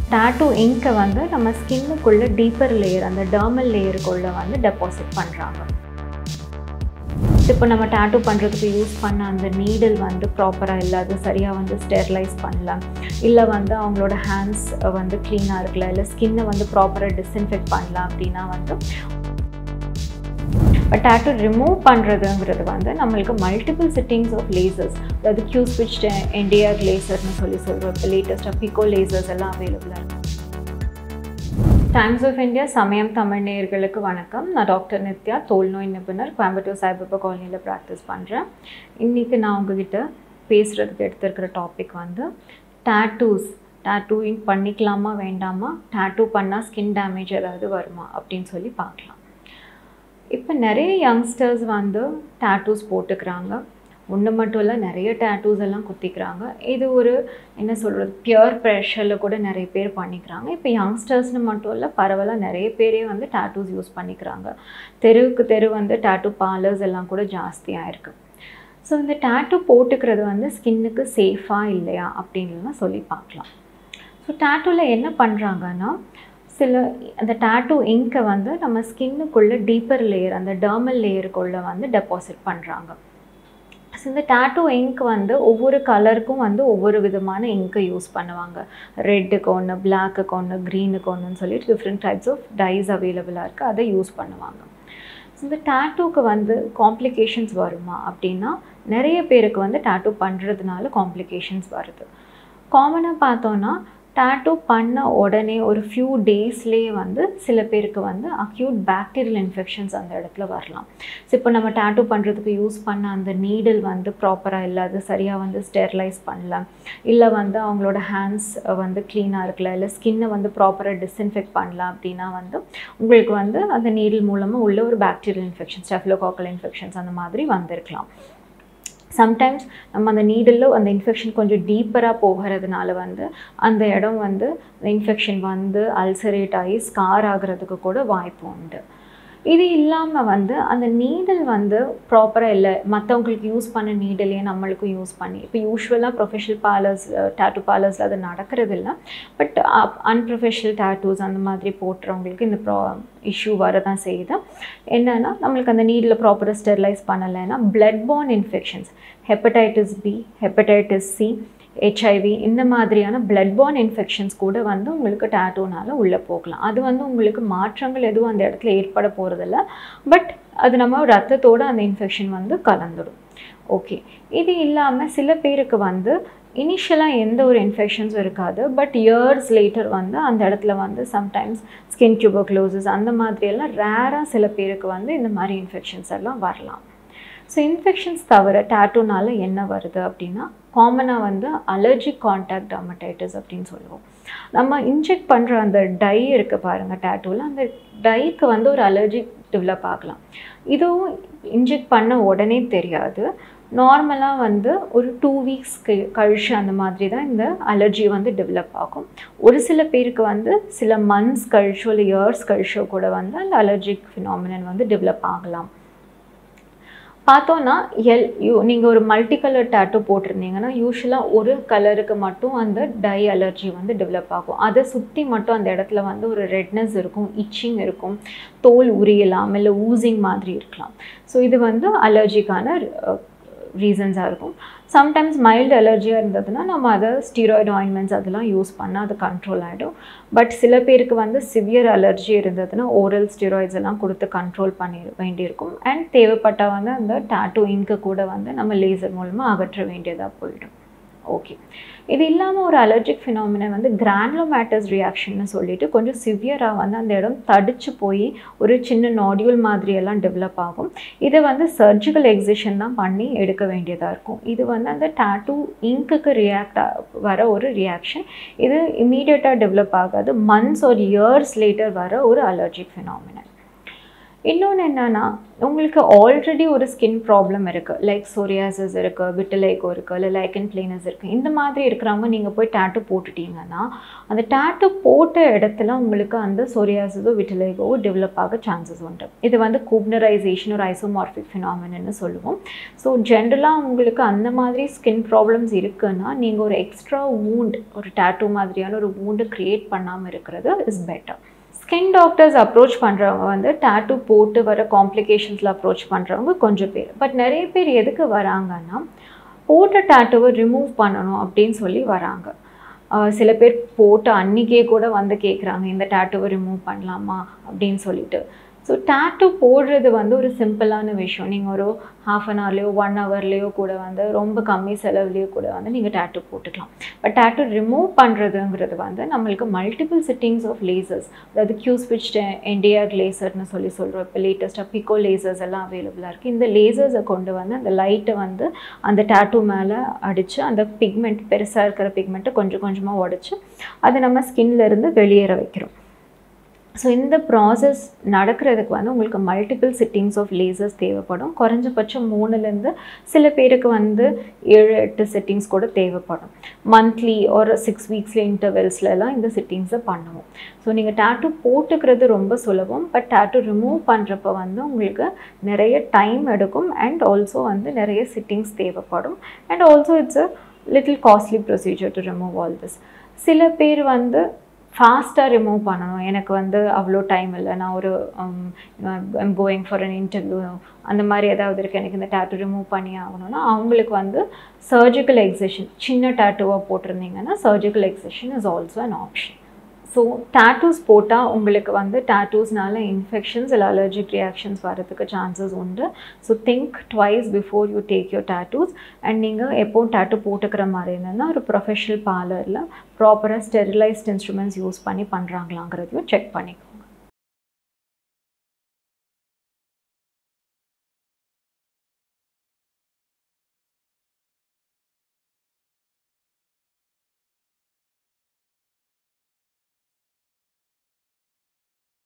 tattoo இங்கை வந்து நம்ம ஸ்கின்னுக்குள்ளே டீப்பர் லேயர் அந்த டர்மல் லேயருக்குள்ளே வந்து டெபாசிட் பண்ணுறாங்க இப்போ நம்ம டேட்டூ பண்ணுறதுக்கு யூஸ் பண்ண அந்த நீடில் வந்து ப்ராப்பராக இல்லை அது சரியாக வந்து ஸ்டெர்லைஸ் பண்ணலாம் இல்லை வந்து அவங்களோட ஹேண்ட்ஸ் வந்து க்ளீனாக இருக்கல இல்லை ஸ்கின்னை வந்து ப்ராப்பராக டிஸ்இன்ஃபெக்ட் பண்ணலாம் அப்படின்னா வந்து பட் டேட்டூ ரிமூவ் பண்ணுறதுங்கிறது வந்து நம்மளுக்கு மல்டிபிள் செட்டிங்ஸ் ஆஃப் லேசர்ஸ் அதாவது கியூ ஸ்விட்ச் என்டிஆர் லேசர்னு சொல்லி சொல்கிறோம் இப்போ லேட்டஸ்ட்டாக பிகோ லேசர்ஸ் எல்லாம் அவைலபிளாக இருக்கும் டைம்ஸ் ஆஃப் இந்தியா சமயம் தமிழ் நேயர்களுக்கு வணக்கம் நான் டாக்டர் நித்யா தோல் நோய் நிபுணர் கோயம்புத்தூர் சாய்பாபா காலனியில் ப்ராக்டிஸ் பண்ணுறேன் இன்றைக்கி நான் உங்ககிட்ட பேசுகிறதுக்கு எடுத்திருக்கிற டாபிக் வந்து டேட்டூஸ் டேட்டூயிங் பண்ணிக்கலாமா வேண்டாமா டேட்டூ பண்ணால் ஸ்கின் டேமேஜ் ஏதாவது வருமா அப்படின்னு சொல்லி பார்க்கலாம் இப்போ நிறைய யங்ஸ்டர்ஸ் வந்து டேட்டூஸ் போட்டுக்கிறாங்க ஒன்று மட்டும் இல்லை நிறைய டேட்டூஸ் எல்லாம் குத்திக்கிறாங்க இது ஒரு என்ன சொல்கிறது பியூர் ப்ரெஷரில் கூட நிறைய பேர் பண்ணிக்கிறாங்க இப்போ யங்ஸ்டர்ஸ்னு மட்டும் இல்லை பரவாயில்ல நிறைய பேரே வந்து டேட்டூஸ் யூஸ் பண்ணிக்கிறாங்க தெருவுக்கு தெரு வந்து டேட்டூ பார்லர்ஸ் எல்லாம் கூட ஜாஸ்தியாக இருக்குது ஸோ இந்த டேட்டூ போட்டுக்கிறது வந்து ஸ்கின்னுக்கு சேஃபாக இல்லையா அப்படின்லாம் சொல்லி பார்க்கலாம் ஸோ டேட்டூவில் என்ன பண்ணுறாங்கன்னா சில அந்த டேட்டூ இங்கை வந்து நம்ம ஸ்கின்னுக்குள்ளே டீப்பர் லேயர் அந்த டர்மல் லேயருக்குள்ளே வந்து டெபாசிட் பண்ணுறாங்க ஸோ இந்த டேட்டூ இங்க் வந்து ஒவ்வொரு கலருக்கும் வந்து ஒவ்வொரு விதமான இங்கை யூஸ் பண்ணுவாங்க ரெட்டுக்கு ஒன்று பிளாக்குக்கு ஒன்று க்ரீனுக்கு ஒன்றுன்னு சொல்லிட்டு டிஃப்ரெண்ட் டைப்ஸ் ஆஃப் டைஸ் அவைலபிளாக இருக்குது அதை யூஸ் பண்ணுவாங்க ஸோ இந்த டேட்டூக்கு வந்து காம்ப்ளிகேஷன்ஸ் வருமா அப்படின்னா நிறைய பேருக்கு வந்து டேட்டூ பண்ணுறதுனால காம்ப்ளிகேஷன்ஸ் வருது காமனாக பார்த்தோன்னா டேட்டூ பண்ண உடனே ஒரு ஃபியூ டேஸ்லேயே வந்து சில பேருக்கு வந்து அக்யூட் பேக்டீரியல் இன்ஃபெக்ஷன்ஸ் அந்த இடத்துல வரலாம் ஸோ இப்போ நம்ம டேட்டூ பண்ணுறதுக்கு யூஸ் பண்ண அந்த நீடில் வந்து ப்ராப்பராக இல்லை அது சரியாக வந்து ஸ்டெர்லைஸ் பண்ணலாம் இல்லை வந்து அவங்களோட ஹேண்ட்ஸ் வந்து க்ளீனாக இருக்கல இல்லை ஸ்கின்னை வந்து ப்ராப்பராக டிஸ்இன்ஃபெக்ட் பண்ணலாம் அப்படின்னா வந்து உங்களுக்கு வந்து அந்த நீடில் மூலமாக உள்ள ஒரு பேக்டீரியல் இன்ஃபெக்ஷன் ஸ்டெஃப்லோகாக்கல் இன்ஃபெக்ஷன்ஸ் அந்த மாதிரி வந்திருக்கலாம் சம்டைம்ஸ் நம்ம அந்த நீடில் அந்த இன்ஃபெக்ஷன் கொஞ்சம் டீப்பராக போகிறதுனால வந்து அந்த இடம் வந்து இன்ஃபெக்ஷன் வந்து அல்சரேட் ஆகி ஸ்கார் ஆகிறதுக்கு கூட வாய்ப்பு உண்டு இது இல்லாமல் வந்து அந்த நீடல் வந்து ப்ராப்பராக இல்லை மற்றவங்களுக்கு யூஸ் பண்ண நீடலையே நம்மளுக்கும் யூஸ் பண்ணி இப்போ யூஸ்வலாக ப்ரொஃபஷனல் பார்லர்ஸ் டேட்டூ பார்லர்ஸில் அது நடக்கிறது இல்லை பட் அன்ப்ரொஃபஷனல் டேட்டூஸ் அந்த மாதிரி போட்டுறவங்களுக்கு இந்த ப்ரா இஷ்யூ வரதான் செய்யுது என்னென்னா நம்மளுக்கு அந்த நீடில் ப்ராப்பராக ஸ்டெர்லைஸ் பண்ணலைன்னா blood borne infections hepatitis B hepatitis C HIV இந்த மாதிரியான பிளட் பார்ன் இன்ஃபெக்ஷன்ஸ் கூட வந்து உங்களுக்கு டேட்டூனால் உள்ளே போகலாம் அது வந்து உங்களுக்கு மாற்றங்கள் எதுவும் அந்த இடத்துல ஏற்பட போகிறதில்ல பட் அது நம்ம ரத்தத்தோடு அந்த இன்ஃபெக்ஷன் வந்து கலந்துடும் ஓகே இது இல்லாமல் சில பேருக்கு வந்து இனிஷியலாக எந்த ஒரு இன்ஃபெக்ஷன்ஸும் இருக்காது பட் இயர்ஸ் லேட்டர் வந்து அந்த இடத்துல வந்து சம்டைம்ஸ் ஸ்கின் டியூபர்க்ளோசஸ் அந்த மாதிரியெல்லாம் ரேராக சில பேருக்கு வந்து இந்த மாதிரி இன்ஃபெக்ஷன்ஸ் எல்லாம் வரலாம் ஸோ இன்ஃபெக்ஷன்ஸ் தவிர டேட்டூனால என்ன வருது அப்படின்னா காமனாக வந்து அலர்ஜிக் கான்டாக்ட் டர்மடைட்டிஸ் அப்படின்னு சொல்லுவோம் நம்ம இன்ஜெக்ட் பண்ணுற அந்த டை இருக்குது பாருங்கள் டேட்டூவில் அந்த டைக்கு வந்து ஒரு அலர்ஜி டெவலப் ஆகலாம் இதுவும் இன்ஜெக்ட் பண்ண உடனே தெரியாது நார்மலாக வந்து ஒரு டூ வீக்ஸ் கழிச்சு அந்த மாதிரி தான் இந்த அலர்ஜி வந்து டெவலப் ஆகும் ஒரு சில பேருக்கு வந்து சில மந்த்ஸ் கழிச்சோ இல்லை இயர்ஸ் கழிச்சோ கூட வந்து அந்த அலர்ஜிக் ஃபினாமினன் வந்து டெவலப் ஆகலாம் பார்த்தோன்னா எல் யூ நீங்கள் ஒரு மல்டி கலர் டேட்டூ போட்டிருந்தீங்கன்னா யூஸ்வலாக ஒரு கலருக்கு மட்டும் அந்த டை அலர்ஜி வந்து டெவலப் ஆகும் அதை சுற்றி மட்டும் அந்த இடத்துல வந்து ஒரு ரெட்னஸ் இருக்கும் இச்சிங் இருக்கும் தோல் உரியலாம் இல்லை ஊசிங் மாதிரி இருக்கலாம் ஸோ இது வந்து அலர்ஜிக்கான ரீசன்ஸாக இருக்கும் சம்டைம்ஸ் மைல்டு அலர்ஜியாக இருந்ததுன்னா நம்ம அதை ஸ்டீராய்டு ஆயின்மெண்ட்ஸ் அதெல்லாம் யூஸ் பண்ணால் அது கண்ட்ரோல் ஆகிடும் பட் சில பேருக்கு வந்து சிவியர் அலர்ஜி இருந்ததுன்னா ஓரல் ஸ்டீராய்ட்ஸ் எல்லாம் கொடுத்து கண்ட்ரோல் பண்ணி வேண்டியிருக்கும் அண்ட் தேவைப்பட்டால் வந்து அந்த டேட்டூ இங்கு கூட வந்து நம்ம லேசர் மூலமாக அகற்ற வேண்டியதாக போயிடும் ஓகே இது இல்லாமல் ஒரு அலர்ஜிக் ஃபினாமினா வந்து கிரானுலோமேட்டஸ் ரியாக்ஷன்னு சொல்லிட்டு கொஞ்சம் சிவியராக வந்து அந்த இடம் தடிச்சு போய் ஒரு சின்ன நாடியூல் மாதிரியெல்லாம் டெவலப் ஆகும் இதை வந்து சர்ஜிக்கல் எக்ஸிஷன் தான் பண்ணி எடுக்க வேண்டியதாக இருக்கும் இது வந்து அந்த டேட்டூ இங்க்குக்கு ரியாக்ட் வர ஒரு ரியாக்ஷன் இது இமீடியட்டாக டெவலப் ஆகாது மந்த்ஸ் ஒரு இயர்ஸ் லேட்டர் வர ஒரு அலர்ஜிக் ஃபினாமினா இன்னொன்று என்னென்னா உங்களுக்கு ஆல்ரெடி ஒரு ஸ்கின் ப்ராப்ளம் இருக்குது லைக் சோரியாசஸ் இருக்குது விட்டலைகோ இருக்குது இல்லை லைக்கன் பிளேனஸ் இருக்குது இந்த மாதிரி இருக்கிறவங்க நீங்கள் போய் டேட்டு போட்டுட்டீங்கன்னா அந்த டேட்டு போட்ட இடத்துல உங்களுக்கு அந்த சோரியாசஸோ விட்டலைகோவோ டெவலப் ஆக சான்சஸ் உண்டு இது வந்து கூப்னரைசேஷன் ஒரு ஐசோமார்பிக் ஃபினாமினு சொல்லுவோம் ஸோ ஜென்ரலாக உங்களுக்கு அந்த மாதிரி ஸ்கின் ப்ராப்ளம்ஸ் இருக்குன்னா நீங்கள் ஒரு எக்ஸ்ட்ரா வூண்ட் ஒரு டேட்டூ மாதிரியான ஒரு வூண்டு க்ரியேட் பண்ணாமல் இருக்கிறது is better skin doctors approach பண்ணுறவங்க வந்து டேட்டூ போட்டு வர காம்ப்ளிகேஷன்ஸில் அப்ரோச் பண்ணுறவங்க கொஞ்சம் பேர் பட் நிறைய பேர் எதுக்கு வராங்கன்னா போட்ட டேட்டூவை ரிமூவ் பண்ணணும் அப்படின்னு சொல்லி வராங்க சில பேர் போட்டு அன்றைக்கே கூட வந்து கேட்குறாங்க இந்த டேட்டூவை ரிமூவ் பண்ணலாமா அப்படின்னு சொல்லிட்டு ஸோ டேட்டூ போடுறது வந்து ஒரு சிம்பிளான விஷயம் நீங்கள் ஒரு ஹாஃப் அன் ஹவர்லேயோ ஒன் ஹவர்லேயோ கூட வந்து ரொம்ப கம்மி செலவுலேயோ கூட வந்து நீங்கள் டேட்டூ போட்டுக்கலாம் பட் டேட்டூ ரிமூவ் பண்ணுறதுங்கிறது வந்து நம்மளுக்கு மல்டிபிள் சிட்டிங்ஸ் ஆஃப் லேசர்ஸ் அதாவது கியூ ஸ்விட்ச் என்டிஆர் லேசர்னு சொல்லி சொல்கிறோம் இப்போ லேட்டஸ்ட்டாக பிக்கோ லேசர்ஸ் எல்லாம் அவைலபிளாக இருக்குது இந்த லேசர்ஸை கொண்டு வந்து அந்த லைட்டை வந்து அந்த டேட்டூ மேலே அடித்து அந்த பிக்மெண்ட் பெருசாக இருக்கிற பிக்மெண்ட்டை கொஞ்சம் கொஞ்சமாக உடச்சி அதை நம்ம ஸ்கின்லேருந்து வெளியேற வைக்கிறோம் ஸோ இந்த ப்ராசஸ் நடக்கிறதுக்கு வந்து உங்களுக்கு மல்டிபிள் சிட்டிங்ஸ் ஆஃப் லேசர்ஸ் தேவைப்படும் குறைஞ்சபட்சம் மூணுலேருந்து சில பேருக்கு வந்து ஏழு எட்டு சிட்டிங்ஸ் கூட தேவைப்படும் மந்த்லி ஒரு சிக்ஸ் வீக்ஸில் இன்டர்வெல்ஸ்லலாம் இந்த சிட்டிங்ஸை பண்ணுவோம் ஸோ நீங்கள் டேட்டூ போட்டுக்கிறது ரொம்ப சுலபம் பட் டேட்டூ ரிமூவ் பண்ணுறப்ப வந்து உங்களுக்கு நிறைய டைம் எடுக்கும் அண்ட் ஆல்சோ வந்து நிறைய சிட்டிங்ஸ் தேவைப்படும் and also it's a little costly procedure to remove all this சில பேர் வந்து ஃபாஸ்ட்டாக ரிமூவ் பண்ணணும் எனக்கு வந்து அவ்வளோ டைம் இல்லை நான் ஒரு I'm going for an interview அந்த மாதிரி ஏதாவது இருக்குது எனக்கு இந்த டேட்டூ ரிமூவ் பண்ணி ஆகணும்னா அவங்களுக்கு வந்து சர்ஜிக்கல் எக்ஸிஷன் சின்ன டேட்டூவாக போட்டிருந்தீங்கன்னா surgical excision is also an option so tattoos போட்டால் உங்களுக்கு வந்து டேட்டூஸ்னால இன்ஃபெக்ஷன்ஸ் இல்லை அலர்ஜிக் ரியாக்ஷன்ஸ் வரதுக்கு சான்சஸ் உண்டு so think twice before you take your tattoos and நீங்கள் எப்போ டேட்டூ போட்டுக்கிற மாதிரி இருந்ததுன்னா ஒரு ப்ரொஃபஷனல் பார்லரில் ப்ராப்பராக ஸ்டெரிலைஸ்ட் இன்ஸ்ட்ருமெண்ட்ஸ் யூஸ் பண்ணி பண்ணுறாங்களாங்கிறதையும் செக் பண்ணிக்கோ